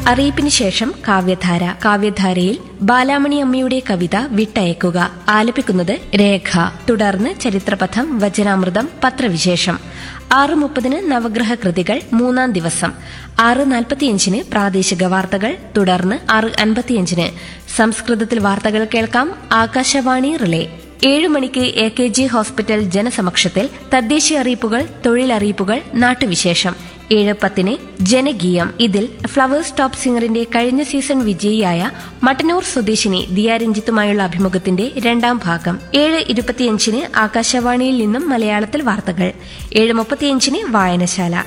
അറിയിപ്പിന് ശേഷം കാവ്യധാര കാവ്യധാരയിൽ ബാലാമണി അമ്മയുടെ കവിത വിട്ടയക്കുക ആലപിക്കുന്നത് രേഖ തുടർന്ന് ചരിത്രപഥം വചനാമൃതം പത്രവിശേഷം ആറ് മുപ്പതിന് നവഗ്രഹ കൃതികൾ മൂന്നാം ദിവസം ആറ് നാൽപ്പത്തിയഞ്ചിന് പ്രാദേശിക വാർത്തകൾ തുടർന്ന് ആറ് അൻപത്തിയഞ്ചിന് സംസ്കൃതത്തിൽ വാർത്തകൾ കേൾക്കാം ആകാശവാണി റിലേ ഏഴു മണിക്ക് എ കെ ജി ഹോസ്പിറ്റൽ ജനസമക്ഷത്തിൽ തദ്ദേശീയ അറിയിപ്പുകൾ തൊഴിലറിയിപ്പുകൾ നാട്ടുവിശേഷം ഏഴ് പത്തിന് ജനകീയം ഇതിൽ ഫ്ലവേഴ്സ് ടോപ്പ് സിംഗറിന്റെ കഴിഞ്ഞ സീസൺ വിജയിയായ മട്ടന്നൂർ സ്വദേശിനി ദിയാരഞ്ജിത്തുമായുള്ള അഭിമുഖത്തിന്റെ രണ്ടാം ഭാഗം ഏഴ് ഇരുപത്തിയഞ്ചിന് ആകാശവാണിയിൽ നിന്നും മലയാളത്തിൽ വാർത്തകൾ ഏഴ് മുപ്പത്തിയഞ്ചിന് വായനശാല